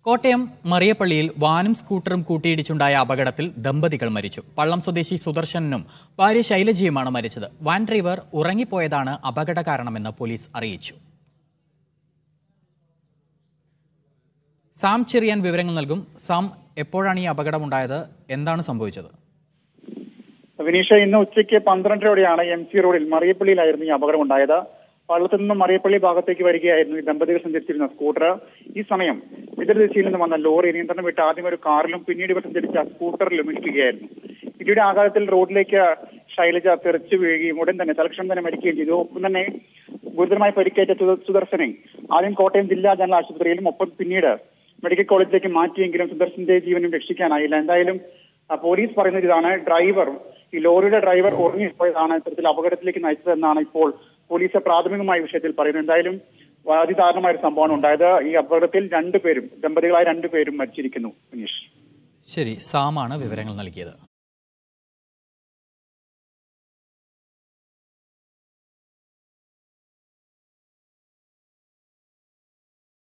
കോട്ടയം മറിയപ്പള്ളിയിൽ വാനും സ്കൂട്ടറും കൂട്ടിയിടിച്ചുണ്ടായ അപകടത്തിൽ ദമ്പതികൾ മരിച്ചു പള്ളം സ്വദേശി സുദർശനും ഭാര്യ ശൈലജയുമാണ് മരിച്ചത് വാൻ ഡ്രൈവർ ഉറങ്ങിപ്പോയതാണ് അപകട കാരണമെന്ന് പോലീസ് അറിയിച്ചു സാം ചെറിയാൻ വിവരങ്ങൾ നൽകും സാം എപ്പോഴാണ് ഈ അപകടമുണ്ടായത് എന്താണ് സംഭവിച്ചത് വിനീഷ ഇന്ന് ഉച്ചയ്ക്ക് പന്ത്രണ്ടരയോടെയാണ് എം സി റോഡിൽ മറിയപ്പള്ളിയിലായിരുന്നു ഈ അപകടം ഉണ്ടായത് പള്ളത്തു നിന്നും മറിയപ്പള്ളി ഭാഗത്തേക്ക് വരികയായിരുന്നു ഈ ദമ്പതികൾ സഞ്ചരിച്ചിരുന്ന സ്കൂട്ടർ ഈ സമയം എതിർ ദിശയിൽ നിന്ന് വന്ന ലോറി നിയന്ത്രണം വിട്ട് ആദ്യം ഒരു കാറിലും പിന്നീട് ഇവർ സഞ്ചരിച്ച സ്കൂട്ടറിലും ഇടിക്കുകയായിരുന്നു ഇടിയുടെ ആഘാതത്തിൽ റോഡിലേക്ക് ശൈലജ തെറിച്ചു വീഴുകയും ഉടൻ തന്നെ തലക്ഷണം തന്നെ മരിക്കുകയും ചെയ്തു ഒപ്പം തന്നെ ഗുരുതരമായി പരിക്കേറ്റ സുദ- സുദർശനെ ആദ്യം കോട്ടയം ജില്ലാ ജനറൽ ആശുപത്രിയിലും ഒപ്പം പിന്നീട് മെഡിക്കൽ കോളേജിലേക്ക് മാറ്റിയെങ്കിലും സുദർശന്റെ ജീവനും രക്ഷിക്കാനായില്ല എന്തായാലും ആ, പോലീസ് പറയുന്നത് ഇതാണ് ഡ്രൈവർ ഈ ലോറിയുടെ ഡ്രൈവർ ഉറങ്ങിപ്പോയതാണ് ഇത്തരത്തിൽ അപകടത്തിലേക്ക് നയിച്ചതെന്നാണ് ഇപ്പോൾ പോലീസ് പ്രാഥമികമായ വിഷയത്തിൽ പറയുന്നത് എന്തായാലും അതിദാരുണമായ ഒരു സംഭവമാണ് ഉണ്ടായത് ഈ അപകടത്തിൽ രണ്ടുപേരും ദമ്പതികളായ രണ്ടുപേരും മരിച്ചിരിക്കുന്നു വിനീഷ് ശരി സാമാണ് വിവരങ്ങൾ നൽകിയത്